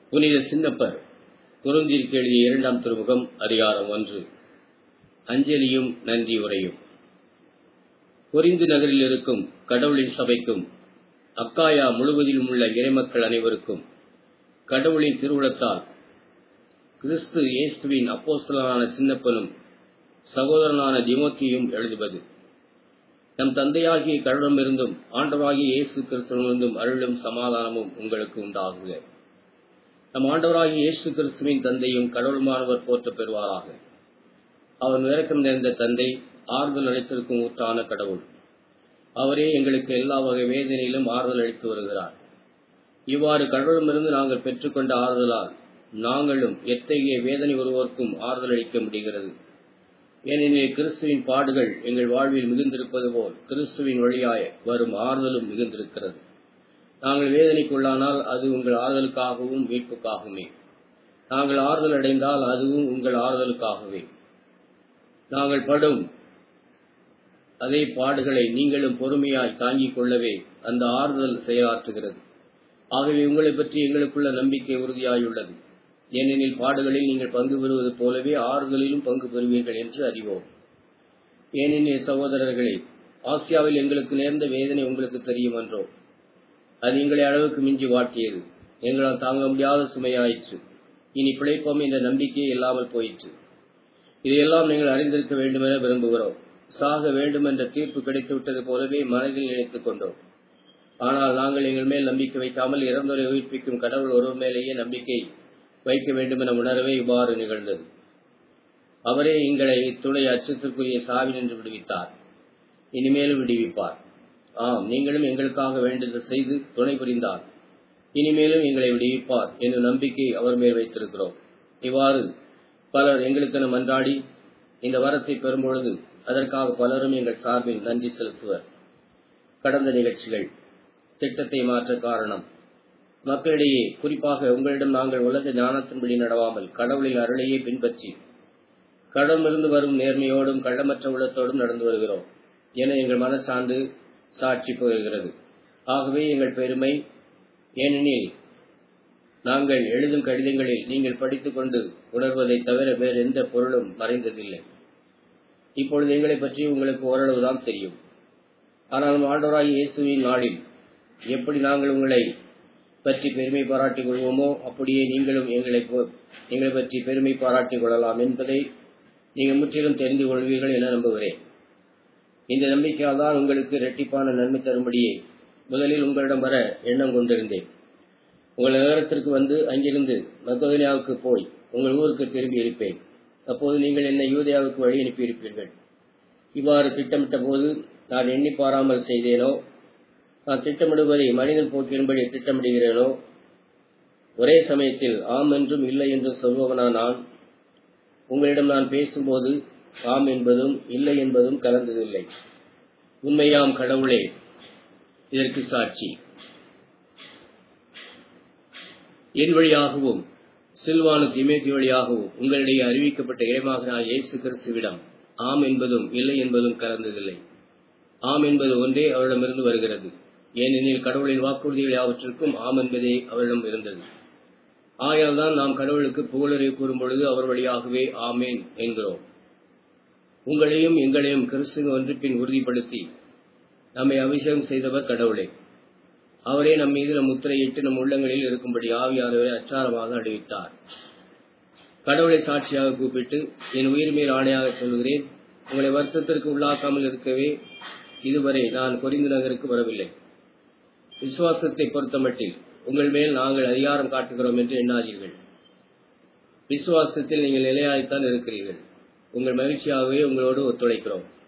புனித சின்னப்பர் குருந்திற்கு எழுதிய இரண்டாம் திருமுகம் அதிகாரம் ஒன்று அஞ்சலியும் நன்றி உரையும் பொரிந்து நகரில் இருக்கும் கடவுளின் சபைக்கும் அக்காயா முழுவதிலும் உள்ள இறைமக்கள் அனைவருக்கும் கடவுளின் திருவுளத்தால் கிறிஸ்து இயேசுவின் அப்போஸ்தலனான சின்னப்பனும் சகோதரனான திமோத்தியும் எழுதுவது நம் தந்தையாகிய கடவுளமிருந்தும் ஆண்டவராகிய இயேசு கிறிஸ்துவிலிருந்தும் அருளும் சமாதானமும் உங்களுக்கு உண்டாகுக நம் ஆண்டவராகிய இயேசு கிறிஸ்துவின் தந்தையும் கடவுளுமானவர் போற்ற பெறுவாராக அவர் விளக்கம் நிறைந்த தந்தை ஆறுதல் அளித்திருக்கும் ஊற்றான கடவுள் அவரே எங்களுக்கு எல்லா வகை வேதனையிலும் ஆறுதல் அளித்து வருகிறார் இவ்வாறு கடவுளமிருந்து நாங்கள் பெற்றுக்கொண்ட ஆறுதலால் நாங்களும் எத்தகைய வேதனை ஒருவருக்கும் ஆறுதல் அளிக்க முடிகிறது ஏனெனில் கிறிஸ்துவின் பாடுகள் எங்கள் வாழ்வில் மிகுந்திருப்பது போல் கிறிஸ்துவின் வழியாய் வரும் ஆறுதலும் மிகுந்திருக்கிறது நாங்கள் வேதனைக்குள்ளானால் அது உங்கள் ஆறுதலுக்காகவும் மீட்புக்காகவுமே நாங்கள் ஆறுதல் அடைந்தால் அதுவும் உங்கள் ஆறுதலுக்காகவே நாங்கள் படும் அதே பாடுகளை நீங்களும் பொறுமையாய் தாங்கிக் கொள்ளவே அந்த ஆறுதல் செயலாற்றுகிறது ஆகவே உங்களை பற்றி எங்களுக்குள்ள நம்பிக்கை உறுதியாயுள்ளது ஏனெனில் பாடுகளில் நீங்கள் பங்கு பெறுவது போலவே ஆறுதலிலும் பங்கு பெறுவீர்கள் என்று அறிவோம் ஏனெனில் சகோதரர்களே ஆசியாவில் எங்களுக்கு நேர்ந்த வேதனை உங்களுக்கு தெரியும் என்றோ அது எங்களை அளவுக்கு மிஞ்சி வாட்டியது எங்களால் தாங்க முடியாத சுமையாயிற்று இனி பிழைப்போம் என்ற நம்பிக்கை இல்லாமல் போயிற்று இதையெல்லாம் நீங்கள் அறிந்திருக்க வேண்டுமென விரும்புகிறோம் சாக வேண்டும் என்ற தீர்ப்பு கிடைத்துவிட்டது போலவே மனதில் நினைத்துக் கொண்டோம் ஆனால் நாங்கள் எங்கள் மேல் நம்பிக்கை வைக்காமல் இறந்தோரை உயிர்ப்பிக்கும் கடவுள் ஒருவர் மேலேயே நம்பிக்கை வைக்க வேண்டும் என உணரவே இவ்வாறு நிகழ்ந்தது அவரே எங்களை இத்துணை அச்சத்திற்குரிய சாவி நின்று விடுவித்தார் இனிமேலும் விடுவிப்பார் ஆம் நீங்களும் எங்களுக்காக வேண்டுதல் செய்து துணை புரிந்தார் இனிமேலும் எங்களை விடுவிப்பார் என்னும் நம்பிக்கை அவர் மேல் வைத்திருக்கிறோம் இவ்வாறு பலர் எங்களுக்கென மன்றாடி இந்த வரத்தை பெறும்பொழுது அதற்காக பலரும் எங்கள் சார்பில் நன்றி செலுத்துவர் கடந்த நிகழ்ச்சிகள் திட்டத்தை மாற்ற காரணம் மக்களிடையே குறிப்பாக உங்களிடம் நாங்கள் உலக ஞானத்தின்படி நடவாமல் கடவுளின் அருளையே பின்பற்றி கடமிருந்து வரும் நேர்மையோடும் கள்ளமற்ற உள்ளத்தோடும் நடந்து வருகிறோம் என எங்கள் மனச்சான்று சாட்சி போகிறது ஆகவே எங்கள் பெருமை ஏனெனில் நாங்கள் எழுதும் கடிதங்களில் நீங்கள் படித்துக் கொண்டு உணர்வதை தவிர வேறு எந்த பொருளும் மறைந்ததில்லை இப்பொழுது எங்களை பற்றி உங்களுக்கு ஓரளவுதான் தெரியும் ஆனால் ஆண்டவராய் இயேசுவின் நாளில் எப்படி நாங்கள் உங்களை பற்றி பெருமை பாராட்டிக் கொள்வோமோ அப்படியே நீங்களும் எங்களை எங்களை பற்றி பெருமை பாராட்டிக் கொள்ளலாம் என்பதை நீங்கள் முற்றிலும் தெரிந்து கொள்வீர்கள் என நம்புகிறேன் இந்த நம்பிக்கையால் தான் உங்களுக்கு இரட்டிப்பான நன்மை தரும்படியே முதலில் உங்களிடம் வர எண்ணம் கொண்டிருந்தேன் உங்கள் நகரத்திற்கு வந்து அங்கிருந்து மக்கோதனியாவுக்கு போய் உங்கள் ஊருக்கு திரும்பி இருப்பேன் அப்போது நீங்கள் என்னை யூதியாவுக்கு வழி அனுப்பியிருப்பீர்கள் இவ்வாறு திட்டமிட்ட போது நான் எண்ணி பாராமல் செய்தேனோ நான் திட்டமிடுவதை மனிதன் போக்கின்படி திட்டமிடுகிறேனோ ஒரே சமயத்தில் ஆம் என்றும் இல்லை என்றும் சொல்பவனா நான் உங்களிடம் நான் பேசும்போது ஆம் என்பதும் இல்லை என்பதும் கலந்ததில்லை உண்மையாம் கடவுளே இதற்கு சாட்சி என் வழியாகவும் சில்வானு திமேதி வழியாகவும் உங்களிடையே அறிவிக்கப்பட்ட இறைமகனாய் இயேசு கிறிஸ்துவிடம் ஆம் என்பதும் இல்லை என்பதும் கலந்ததில்லை ஆம் என்பது ஒன்றே அவரிடமிருந்து வருகிறது ஏனெனில் கடவுளின் வாக்குறுதிகள் யாவற்றிற்கும் ஆம் என்பதே அவரிடம் இருந்தது ஆகையால் தான் நாம் கடவுளுக்கு புகழரை கூறும் பொழுது அவர் வழியாகவே ஆமேன் என்கிறோம் உங்களையும் எங்களையும் கிறிஸ்துவ ஒன்றிப்பின் உறுதிப்படுத்தி நம்மை அபிஷேகம் செய்தவர் கடவுளே அவரே நம் மீது நம் முத்திரையிட்டு நம் உள்ளங்களில் இருக்கும்படி ஆவியானவரை அச்சாரமாக அறிவித்தார் கடவுளை சாட்சியாக கூப்பிட்டு என் உயிர் மேல் ஆணையாக சொல்கிறேன் உங்களை வருத்தத்திற்கு உள்ளாக்காமல் இருக்கவே இதுவரை நான் கொரிந்து நகருக்கு வரவில்லை விசுவாசத்தை பொறுத்தமட்டில் உங்கள் மேல் நாங்கள் அதிகாரம் காட்டுகிறோம் என்று எண்ணாதீர்கள் விசுவாசத்தில் நீங்கள் நிலையாய்த்தான் இருக்கிறீர்கள் உங்கள் மகிழ்ச்சியாகவே உங்களோடு ஒத்துழைக்கிறோம்